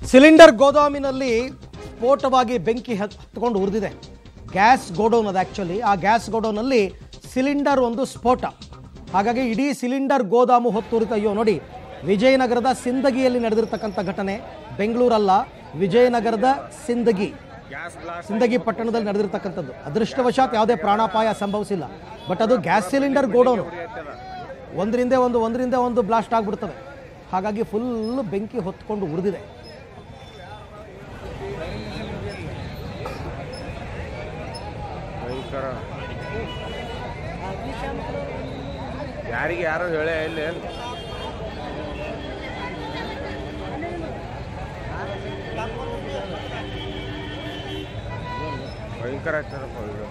Cylinder ಗೋದಾಮಿನಲ್ಲಿ ಸ್ಫೋಟವಾಗಿ ಬೆಂಕಿ ಹತ್- ಹತ್ಕೊಂಡು ಉರಿದಿದೆ ಗ್ಯಾಸ್ ಗೋಡೌನ್ ಅದು ಆ್ಯಕ್ಚುಲಿ ಆ ಗ್ಯಾಸ್ ಗೋಡೌನಲ್ಲಿ ಸಿಲಿಂಡರ್ ಒಂದು ಸ್ಫೋಟ ಹಾಗಾಗಿ ಇಡೀ ಸಿಲಿಂಡರ್ ಗೋದಾಮು ಹೊತ್ತುರಿತ ಅಯ್ಯೋ ನೋಡಿ ವಿಜಯನಗರದ ಸಿಂದಗಿಯಲ್ಲಿ ನಡೆದಿರ್ತಕ್ಕಂಥ ಘಟನೆ ಬೆಂಗಳೂರಲ್ಲ ವಿಜಯನಗರದ ಸಿಂದಗಿ ಸಿಂದಗಿ ಪಟ್ಟಣದಲ್ಲಿ ನಡೆದಿರ್ತಕ್ಕಂಥದ್ದು ಅದೃಷ್ಟವಶಾತ್ ಯಾವುದೇ ಪ್ರಾಣಾಪಾಯ ಸಂಭವಿಸಿಲ್ಲ ಬಟ್ ಅದು ಗ್ಯಾಸ್ ಸಿಲಿಂಡರ್ ಗೋಡೌನು ಒಂದರಿಂದ ಒಂದು ಒಂದರಿಂದ ಒಂದು ಬ್ಲಾಸ್ಟ್ ಆಗಿಬಿಡ್ತವೆ ಹಾಗಾಗಿ ಫುಲ್ ಬೆಂಕಿ ಹೊತ್ಕೊಂಡು ಉರಿದಿದೆ ಭಯಂಕರ ಯಾರಿಗೆ ಯಾರು ಹೇಳೇ ಇಲ್ಲ ಏನ್? ಭಯಂಕರ ಆಗ್ತಾರಪ್ಪ ಇದು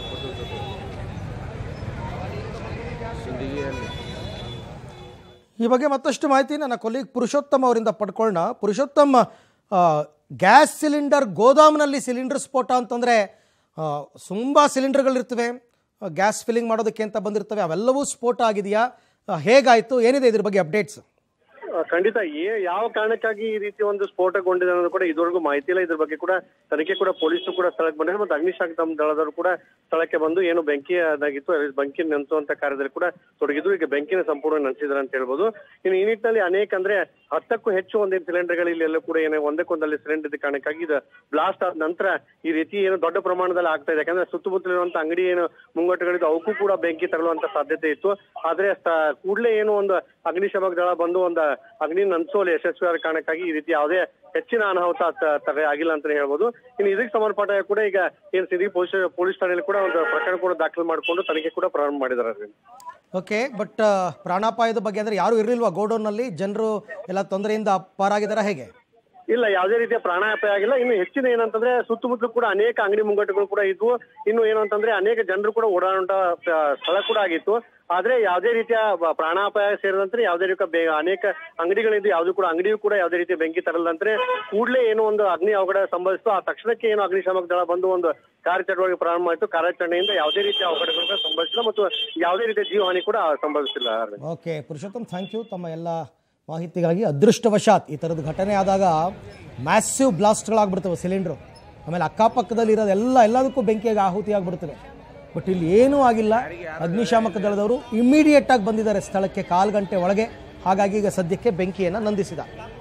ಸಿಂದಗಿಯಲ್ಲಿ ಈ ಬಗ್ಗೆ ಮತ್ತಷ್ಟು ಮಾಹಿತಿ ನನ್ನ ಕೊಲೀಗ್ ಪುರುಷೋತ್ತಮ್ ಅವರಿಂದ ಪಡ್ಕೊಳ್ಳೋಣ ಪುರುಷೋತ್ತಮ್ ಆ, ಗ್ಯಾಸ್ ಸಿಲಿಂಡರ್ ಗೋದಾಮ್ನಲ್ಲಿ ಸಿಲಿಂಡರ್ ಸ್ಫೋಟ ಅಂತಂದರೆ ತುಂಬ ಸಿಲಿಂಡರ್ಗಳಿರ್ತವೆ ಆ, ಗ್ಯಾಸ್ ಫಿಲ್ಲಿಂಗ್ ಮಾಡೋದಕ್ಕೆ ಅಂತ ಬಂದಿರ್ತವೆ ಅವೆಲ್ಲವೂ ಸ್ಫೋಟ ಆಗಿದೆಯಾ ಆ, ಹೇಗಾಯಿತು ಏನಿದೆ ಇದ್ರ ಬಗ್ಗೆ ಅಪ್ಡೇಟ್ಸ್ ಆ, ಖಂಡಿತ ಏ ಯಾವ ಕಾರಣಕ್ಕಾಗಿ ಈ ರೀತಿ ಒಂದು ಸ್ಫೋಟಗೊಂಡಿದೆ ಅನ್ನೋದು ಕೂಡ ಇದುವರೆಗೂ ಮಾಹಿತಿ ಇಲ್ಲ ಇದ್ರ ಬಗ್ಗೆ ಕೂಡ ತನಿಖೆ ಕೂಡ ಪೊಲೀಸರು ಕೂಡ ಸ್ಥಳಕ್ಕೆ ಬಂದಿದ್ದಾರೆ ಮತ್ತು ಅಗ್ನಿಶಾಮಕ ದಳದವರು ಕೂಡ ಸ್ಥಳಕ್ಕೆ ಬಂದು ಏನು ಬೆಂಕಿ ಅದಾಗಿತ್ತು ಅಲ್ಲಿ ಬೆಂಕಿ ನಂತುವಂತ ಕಾರ್ಯದಲ್ಲಿ ಕೂಡ ತೊಡಗಿದ್ರು ಈಗ ಬೆಂಕಿನ ಸಂಪೂರ್ಣ ನಂತಿದ್ದಾರೆ ಅಂತ ಹೇಳ್ಬೋದು ಇನ್ನು ಈ ನಿಟ್ಟಿನಲ್ಲಿ ಅನೇಕ ಅಂದ್ರೆ ಹತ್ತಕ್ಕೂ ಹೆಚ್ಚು ಒಂದೇನು ಸಿಲಿಂಡರ್ಗಳು ಇಲ್ಲಿ ಎಲ್ಲ ಕೂಡ ಏನೋ ಒಂದಕ್ಕೊಂದಲ್ಲಿ ಸಿಲಿಂಡರ್ ಇದ್ದ ಕಾರಣಕ್ಕಾಗಿ ಇದು ಬ್ಲಾಸ್ಟ್ ಆದ ನಂತರ ಈ ರೀತಿ ಏನು ದೊಡ್ಡ ಪ್ರಮಾಣದಲ್ಲಿ ಆಗ್ತಾ ಇದೆ ಯಾಕಂದ್ರೆ ಸುತ್ತಮುತ್ತಲಿರುವಂತ ಅಂಗಡಿ ಏನು ಮುಂಗಟ್ಟುಗಳಿದ್ದು ಅವಕ್ಕೂ ಕೂಡ ಬೆಂಕಿ ತರಳುವಂತ ಸಾಧ್ಯತೆ ಇತ್ತು ಆದ್ರೆ ಸ- ಕೂಡ್ಲೇ ಏನು ಒಂದು ಅಗ್ನಿಶಾಮಕ ದಳ ಬಂದು ಒಂದು ಅಗ್ನಿ ನಂದಿಸುವಲ್ಲಿ ಯಶಸ್ವಿ ಆದ ಕಾರಣಕ್ಕಾಗಿ ಈ ರೀತಿ ಯಾವುದೇ ಹೆಚ್ಚಿನ ಅನಾಹುತ ತ- ತಡೆ ಆಗಿಲ್ಲ ಅಂತ ಹೇಳ್ಬೋದು ಇನ್ನು ಇದಕ್ಕೆ ಸಂಬಂಧಪಟ್ಟ ಕೂಡ ಈಗ ಏನ್ ಸಿರಿ ಪೊಲೀಸ್ ಪೊಲೀಸ್ ಠಾಣೆಯಲ್ಲಿ ಕೂಡ ಒಂದು ಪ್ರಕರಣ ಕೂಡ ದಾಖಲು ಮಾಡಿಕೊಂಡು ತನಿಖೆ ಕೂಡ ಪ್ರಾರಂಭ ಮಾಡಿದ್ದಾರೆ ಓಕೆ ಬಟ್ ಪ್ರಾಣಾಪಾಯದ ಬಗ್ಗೆ ಅಂದರೆ ಯಾರೂ ಇರಲಿಲ್ವಾ ಗೋಡೌನ್ನಲ್ಲಿ ಜನರು ಎಲ್ಲ ತೊಂದರೆಯಿಂದ ಪಾರಾಗಿದ್ದಾರಾ ಹೇಗೆ ಇಲ್ಲ ಯಾವುದೇ ರೀತಿಯ ಪ್ರಾಣಾಪಾಯ ಆಗಿಲ್ಲ ಇನ್ನು ಹೆಚ್ಚಿನ ಏನಂತಂದ್ರೆ ಸುತ್ತಮುತ್ತಲು ಕೂಡ ಅನೇಕ ಅಂಗಡಿ ಮುಂಗಟ್ಟುಗಳು ಕೂಡ ಇದ್ವು ಇನ್ನು ಏನು ಅಂತಂದ್ರೆ ಅನೇಕ ಜನರು ಕೂಡ ಓಡಾಡುವಂತ ಆ, ಸ್ಥಳ ಕೂಡ ಆಗಿತ್ತು ಆದ್ರೆ ಯಾವುದೇ ರೀತಿಯ ಬ- ಪ್ರಾಣಾಪಾಯ ಸೇರಿದಂತೆ ಯಾವುದೇ ರೀತಿಯ ಬೆ- ಅನೇಕ ಅಂಗಡಿಗಳಿದ್ದು ಯಾವ್ದು ಕೂಡ ಅಂಗಡಿಯೂ ಕೂಡ ಯಾವುದೇ ರೀತಿಯ ಬೆಂಕಿ ತರಲ್ಲಂದ್ರೆ ಕೂಡಲೇ ಏನೋ ಒಂದು ಅಗ್ನಿ ಅವಘಡ ಸಂಭವಿಸಿತು ಆ ತಕ್ಷಣಕ್ಕೆ ಏನು ಅಗ್ನಿಶಾಮಕ ದಳ ಬಂದು ಒಂದು ಕಾರ್ಯಚಟುವಟಿಕೆ ಪ್ರಾರಂಭ ಆಯಿತು ಕಾರ್ಯಾಚರಣೆಯಿಂದ ಯಾವುದೇ ರೀತಿಯ ಅವಘಡಗಳು ಕೂಡ ಸಂಭವಿಸಿಲ್ಲ ಮತ್ತು ಯಾವುದೇ ರೀತಿಯ ಜೀವಹಾನಿ ಕೂಡ ಸಂಭವಿಸಿಲ್ಲ ಓಕೆ ಪುರುಷೋತ್ತಮ್ ಥ್ಯಾಂಕ್ ಯು ತಮ್ಮ ಎಲ್ಲ ಮಾಹಿತಿಗಾಗಿ ಅದೃಷ್ಟವಶಾತ್ ಈ ಥರದ ಘಟನೆ ಆದಾಗ ಮ್ಯಾಸಿವ್ ಬ್ಲಾಸ್ಟ್ಗಳಾಗ್ಬಿಡ್ತವೆ ಸಿಲಿಂಡ್ರು ಆಮೇಲೆ ಅಕ್ಕಪಕ್ಕದಲ್ಲಿ ಇರೋದು ಎಲ್ಲ ಎಲ್ಲದಕ್ಕೂ ಬೆಂಕಿಯಾಗಿ ಆಹುತಿ ಆಗಿಬಿಡ್ತವೆ ಬಟ್ ಇಲ್ಲಿ ಏನೂ ಆಗಿಲ್ಲ ಅಗ್ನಿಶಾಮಕ ದಳದವರು ಇಮಿಡಿಯೇಟ್ ಆಗಿ ಬಂದಿದ್ದಾರೆ ಸ್ಥಳಕ್ಕೆ ಕಾಲು ಗಂಟೆ ಒಳಗೆ ಹಾಗಾಗಿ ಈಗ ಸದ್ಯಕ್ಕೆ ಬೆಂಕಿಯನ್ನು ನಂದಿಸಿದ